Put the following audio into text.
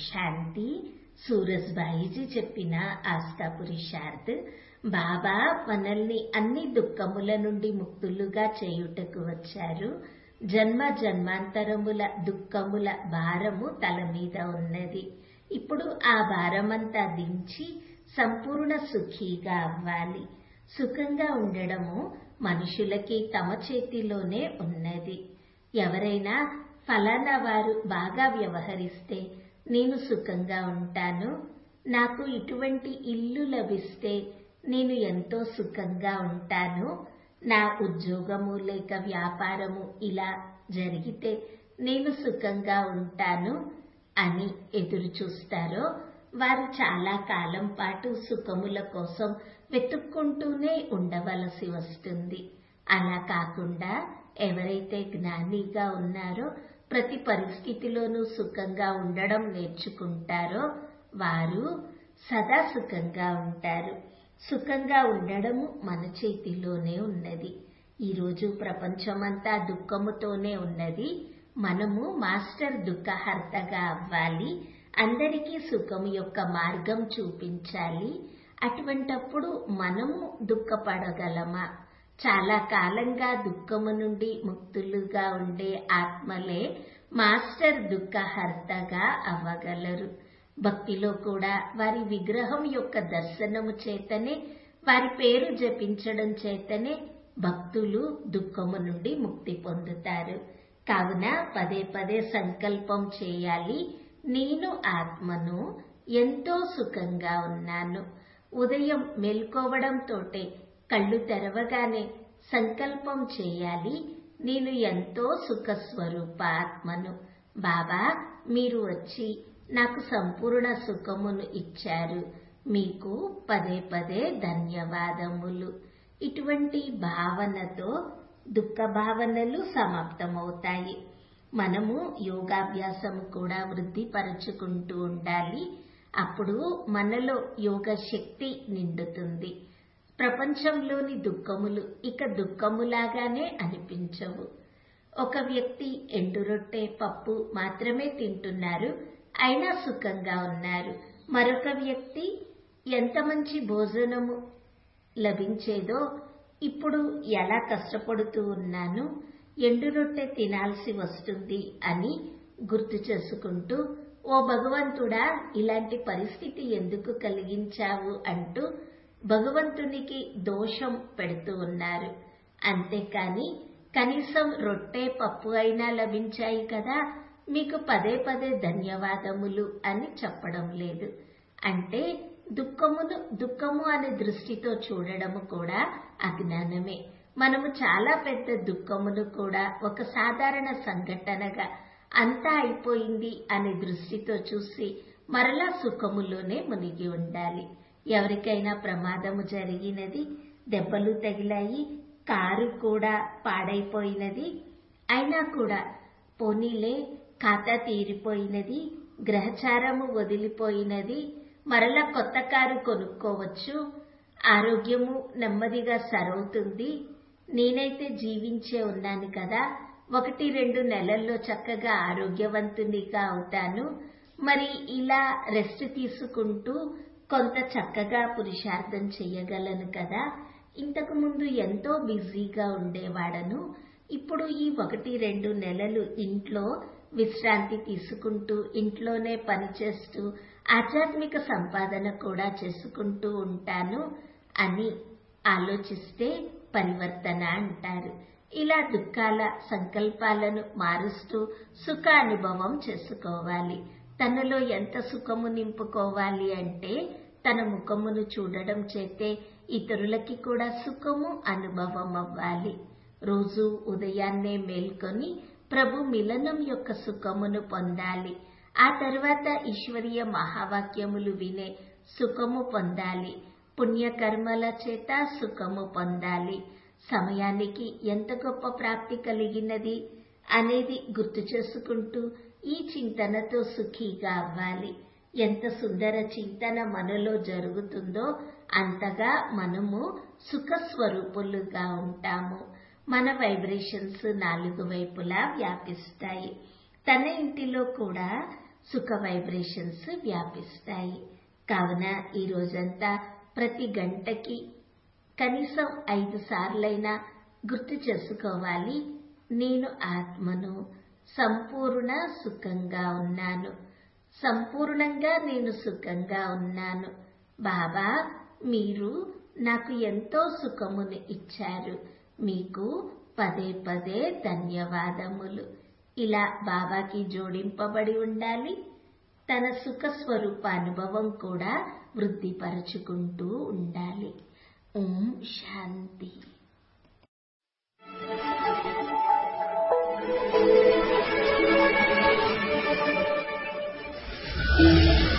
శాంతి సూరజ్బాయిజీ చెప్పిన ఆస్థాపురి శారద్ బాబా మనల్ని అన్ని దుఃఖముల నుండి ముక్తులుగా చేయుటకు వచ్చారు జన్మ జన్మాంతరముల దుఃఖముల భారము తల మీద ఉన్నది ఇప్పుడు ఆ భారమంతా దించి సంపూర్ణ సుఖీగా అవ్వాలి సుఖంగా ఉండడము మనుషులకి తమ చేతిలోనే ఉన్నది ఎవరైనా ఫలానా వారు బాగా వ్యవహరిస్తే నేను సుఖంగా ఉంటాను నాకు ఇటువంటి ఇల్లు లభిస్తే నేను ఎంతో సుఖంగా ఉంటాను నా ఉద్యోగము లేక వ్యాపారము ఇలా జరిగితే నేను సుఖంగా ఉంటాను అని ఎదురు చూస్తారో వారు చాలా కాలం పాటు సుఖముల కోసం వెతుక్కుంటూనే ఉండవలసి వస్తుంది అలా కాకుండా ఎవరైతే జ్ఞానిగా ఉన్నారో ప్రతి పరిస్థితిలోనూ సుఖంగా ఉండడం నేర్చుకుంటారో వారు సదా సుఖంగా ఉంటారు సుఖంగా ఉండడము మన చేతిలోనే ఉన్నది ఈరోజు ప్రపంచమంతా దుఃఖముతోనే ఉన్నది మనము మాస్టర్ దుఃఖహర్తగా అవ్వాలి అందరికీ సుఖం యొక్క మార్గం చూపించాలి అటువంటప్పుడు మనము దుఃఖపడగలమా చాలా కాలంగా దుఃఖము నుండి ముక్తులుగా ఉండే ఆత్మలే మాస్టర్ దుఃఖహర్తగా అవ్వగలరు భక్తిలో కూడా వారి విగ్రహం యొక్క దర్శనము చేతనే వారి పేరు జపించడం చేతనే భక్తులు దుఃఖము నుండి ముక్తి పొందుతారు కావున పదే పదే సంకల్పం చేయాలి నేను ఆత్మను ఎంతో సుఖంగా ఉన్నాను ఉదయం మేల్కోవడంతోటే కళ్ళు తెరవగానే సంకల్పం చేయాలి నేను ఎంతో సుఖ స్వరూప ఆత్మను బాబా మీరు వచ్చి నాకు సంపూర్ణ సుఖమును ఇచ్చారు మీకు పదే పదే ధన్యవాదములు ఇటువంటి భావనతో దుఃఖ భావనలు సమాప్తమవుతాయి మనము యోగాభ్యాసం కూడా వృద్ధిపరచుకుంటూ ఉండాలి అప్పుడు మనలో యోగ శక్తి నిండుతుంది ప్రపంచంలోని దుఃఖములు ఇక దుఃఖములాగానే అనిపించవు ఒక వ్యక్తి ఎండురొట్టె పప్పు మాత్రమే తింటున్నారు అయినా సుఖంగా ఉన్నారు మరొక వ్యక్తి ఎంత మంచి భోజనము లభించేదో ఇప్పుడు ఎలా కష్టపడుతూ ఉన్నాను ఎండు రొట్టె తినాల్సి వస్తుంది అని గుర్తు చేసుకుంటూ ఓ భగవంతుడా ఇలాంటి పరిస్థితి ఎందుకు కలిగించావు అంటూ భగవంతునికి దోషం పెడుతూ ఉన్నారు అంతేకాని కనీసం రొట్టె పప్పు అయినా లభించాయి కదా మీకు పదే పదే ధన్యవాదములు అని చెప్పడం లేదు అంటే దుఃఖమును దుఃఖము అనే దృష్టితో చూడడము కూడా అజ్ఞానమే మనము చాలా పెద్ద దుఃఖమును కూడా ఒక సాధారణ సంఘటనగా అంతా అయిపోయింది అనే దృష్టితో చూసి మరలా సుఖములోనే మునిగి ఉండాలి ఎవరికైనా ప్రమాదము జరిగినది దెబ్బలు తగిలాయి కారు కూడా పాడైపోయినది అయినా కూడా పోనీలే ఖాతా తీరిపోయినది గ్రహచారము వదిలిపోయినది మరలా కొత్త కారు కొనుక్కోవచ్చు ఆరోగ్యము నెమ్మదిగా సరవుతుంది నేనైతే జీవించే ఉన్నాను కదా ఒకటి రెండు నెలల్లో చక్కగా ఆరోగ్యవంతునిగా అవుతాను మరి ఇలా రెస్ట్ తీసుకుంటూ కొంత చక్కగా పురుషార్థం చెయ్యగలను కదా ఇంతకు ముందు ఎంతో బిజీగా ఉండేవాడను ఇప్పుడు ఈ ఒకటి రెండు నెలలు ఇంట్లో విశ్రాంతి తీసుకుంటూ ఇంట్లోనే పనిచేస్తూ ఆధ్యాత్మిక సంపాదన కూడా చేసుకుంటూ ఉంటాను అని ఆలోచిస్తే పరివర్తన అంటారు ఇలా దుఃఖాల సంకల్పాలను మారుస్తూ సుఖ అనుభవం చేసుకోవాలి తనలో ఎంత సుఖము నింపుకోవాలి అంటే తన ముఖమును చూడడం చేతే ఇతరులకి కూడా సుఖము అనుభవం అవ్వాలి రోజు ఉదయాన్నే మేల్కొని ప్రభు మిలనం యొక్క సుఖమును పొందాలి ఆ తర్వాత ఈశ్వరీయ మహావాక్యములు వినే సుఖము పొందాలి పుణ్యకర్మల చేత సుఖము పొందాలి సమయానికి ఎంత గొప్ప ప్రాప్తి కలిగినది అనేది గుర్తు చేసుకుంటూ ఈ చింతనతో సుఖీగా అవ్వాలి ఎంత సుందర చింతన మనలో జరుగుతుందో అంతగా మనము సుఖ స్వరూపులుగా ఉంటాము మన వైబ్రేషన్స్ నాలుగు వైపులా వ్యాపిస్తాయి తన ఇంటిలో కూడా సుఖ వైబ్రేషన్స్ వ్యాపిస్తాయి కావున ఈ రోజంతా ప్రతి గంటకి కనీసం ఐదు సార్లైనా గుర్తు చేసుకోవాలి నేను ఆత్మను సంపూర్ణ సుఖంగా ఉన్నాను సంపూర్ణంగా నేను సుఖంగా ఉన్నాను బాబా మీరు నాకు ఎంతో సుఖమును ఇచ్చారు మీకు పదే పదే ధన్యవాదములు ఇలా బాబాకి జోడింపబడి ఉండాలి తన సుఖ స్వరూప అనుభవం కూడా వృద్ధిపరచుకుంటూ ఉండాలి ఓం శాంతి Thank you.